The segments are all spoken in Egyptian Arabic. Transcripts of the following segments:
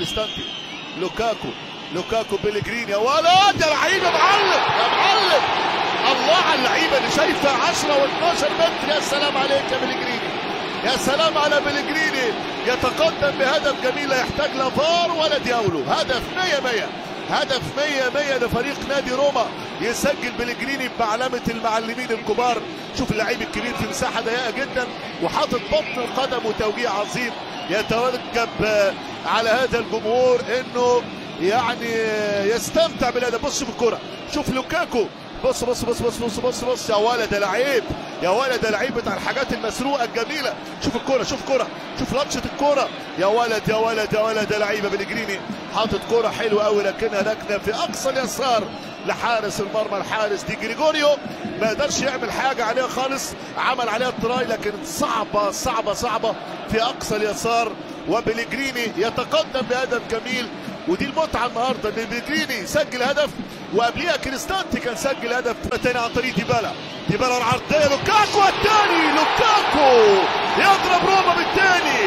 كريستانتي لوكاكو لوكاكو بيليجريني يا ولد يا لعيب يا معلم يا معلم الله على اللعيبه اللي شايفه 10 و12 متر يا سلام عليك يا بيليجريني يا سلام على بيليجريني يتقدم بهدف جميل لا يحتاج لا فار ولا دياولو هدف 100 100 هدف 100 100 لفريق نادي روما يسجل بلجريني بعلامة المعلمين الكبار شوف اللعيب الكبير في مساحة ضيقة جدا وحاطط بطن القدم وتوجيه عظيم يتوجب على هذا الجمهور انه يعني يستمتع بالهدف بص شوف الكرة شوف لوكاكو بص بص بص بص بص بص بص يا ولد يا لعيب يا ولد يا لعيب بتاع الحاجات المسروقه الجميله شوف الكوره شوف كوره شوف لطشه الكوره يا ولد يا ولد يا ولد يا لعيبه بلجريني حاطط كوره حلوه قوي لكنها لكنه في اقصى اليسار لحارس المرمى الحارس دي جريجوريو ما قدرش يعمل حاجه عليها خالص عمل عليها التراي لكن صعبه صعبه صعبه في اقصى اليسار وبلجريني يتقدم بهدف جميل ودي المتعه النهارده ان بلجريني سجل هدف وقبليها كريستانتي كان سجل هدف تاني عن طريق ديبالا ديبالا العرضيه لوكاكو الثاني لوكاكو يضرب روما بالثاني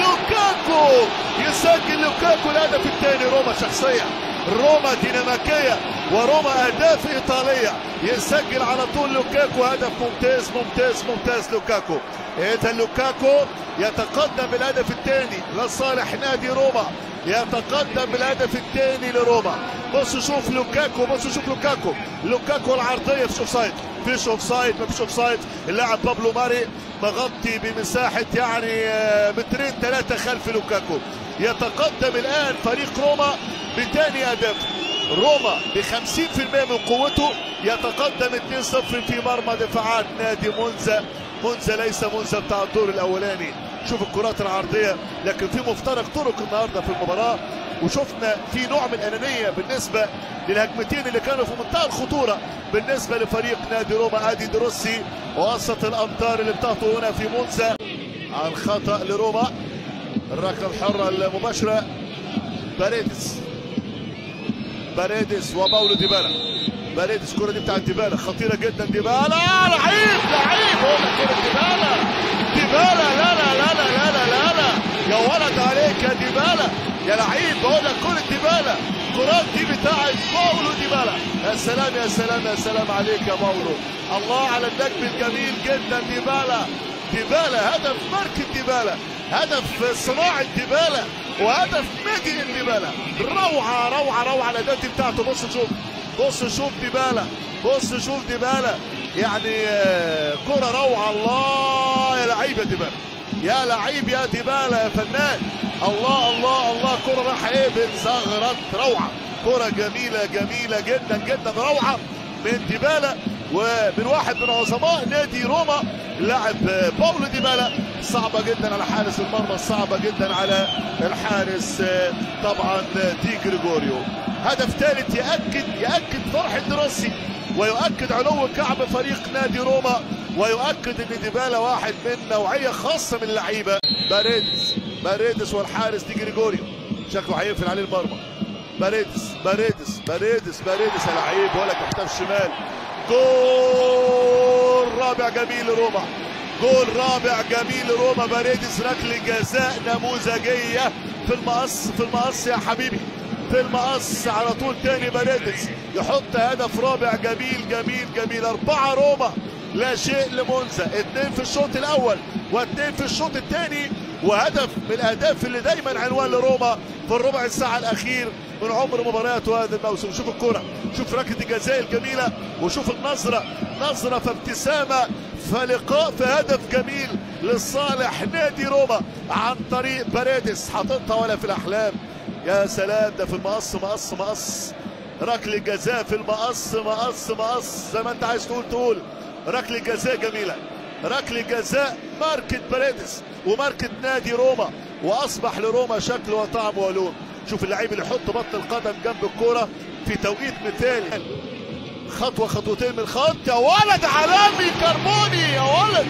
لوكاكو يسجل لوكاكو الهدف الثاني روما شخصيه روما ديناميكيه وروما اهداف ايطاليه يسجل على طول لوكاكو هدف ممتاز ممتاز ممتاز لوكاكو اذا لوكاكو يتقدم بالهدف الثاني لصالح نادي روما يتقدم بالهدف الثاني لروما بص شوف لوكاكو بص شوف لوكاكو لوكاكو العرضيه في اوفسايد فيش اوفسايد ما فيش اوفسايد اللاعب بابلو ماري مغطي بمساحه يعني مترين ثلاثه خلف لوكاكو يتقدم الان فريق روما بثاني هدف روما ب 50% من قوته يتقدم 2-0 في مرمى دفاعات نادي مونزا مونزا ليس مونزا بتاع الدور الاولاني شوف الكرات العرضيه لكن في مفترق طرق النهارده في المباراه وشفنا في نوع من الانانيه بالنسبه للهجمتين اللي كانوا في منتهى الخطوره بالنسبه لفريق نادي روما ادي دروسي وسط الامتار اللي بتاعته هنا في مونزا على الخطا لروما الركله الحره المباشره باريدس باريدس وباولو ديبالا باريدس الكره دي بتاعت ديبالا خطيره جدا ديبالا لعيب لعيب هو كره ديبالا ديبالا لا لا لا لا لا لا لا لا يا ولد عليك يا ديبالا يا لعيب بقول لك كره ديبالا الكرات دي بتاعت باولو ديبالا يا سلام يا سلام يا سلام عليك يا باولو الله على النجم الجميل جدا ديبالا ديبالا هدف ماركة ديبالا هدف صناعة ديبالا وهدف نادي ديبالا روعة روعة روعة الأداء بتاعته بص شوف بص شوف ديبالا بص شوف ديبالا يعني كرة روعة الله يا لعيب يا ديبالا يا لعيب يا ديبالا يا فنان الله الله الله كرة راح ايه بتزغرط روعة كرة جميلة جميلة جدا جدا روعة من ديبالا ومن واحد من عظماء نادي روما اللاعب باولو ديبالا صعبة جدا على حارس المرمى صعبة جدا على الحارس طبعا دي جريجوريو هدف ثالث يأكد يأكد فرحة دروسي ويؤكد علو كعب فريق نادي روما ويؤكد ان ديبالا واحد من نوعية خاصة من اللعيبة باريدس باريدس والحارس دي جريجوريو شكله هيقفل عليه المرمى باريدس باريدس باريدس باريدس يا لعيب ولا كحتاف شمال جول رابع جميل لروما جول رابع جميل لروما باريدس ركله جزاء نموذجيه في المقص في المقص يا حبيبي في المقص على طول تاني باريدس يحط هدف رابع جميل جميل جميل أربعة روما لا شيء لمونزا اثنين في الشوط الأول واثنين في الشوط الثاني وهدف من الأهداف اللي دايما عنوان لروما في الربع الساعة الأخير من عمر مبارياته هذا الموسم شوف الكرة شوف ركلة الجزاء الجميلة وشوف النظرة نظرة فابتسامة فلقاء في هدف جميل لصالح نادي روما عن طريق باريدس حاططها ولا في الأحلام يا سلام ده في المقص مقص مقص ركلة جزاء في المقص مقص مقص زي ما انت عايز تقول تقول ركلة جزاء جميلة ركلة جزاء ماركة باريدس وماركة نادي روما واصبح لروما شكل وطعم ولون شوف اللعيب اللي يحط بط القدم جنب الكرة في توقيت مثالي خطوة خطوتين من الخط يا ولد عالمي كربوني يا ولد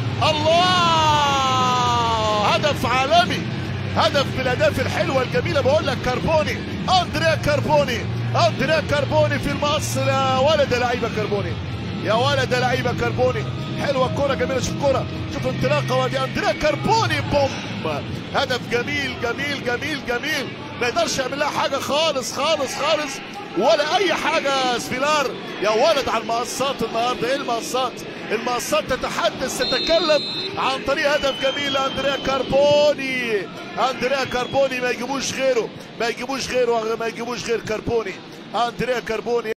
الله هدف عالمي هدف من الاهداف الحلوه الجميله بقول لك كربوني اندريا كربوني اندريا كربوني في المقص يا ولد يا لعيبه كربوني يا ولد يا لعيبه كربوني حلوه الكره جميله شوف الكره شوف انطلاقه وادي اندريا كربوني بوم هدف جميل جميل جميل جميل ما يقدرش يعمل لها حاجه خالص خالص خالص ولا اي حاجه سفيلار يا ولد على المقصات النهارده ايه المقصات المقصات تتحدث تتكلم عن طريق هدف جميل لاندريا كاربوني اندريا كاربوني ما يجيبوش غيره ما يجيبوش غيره ما يجيبوش غير كاربوني اندريا كاربوني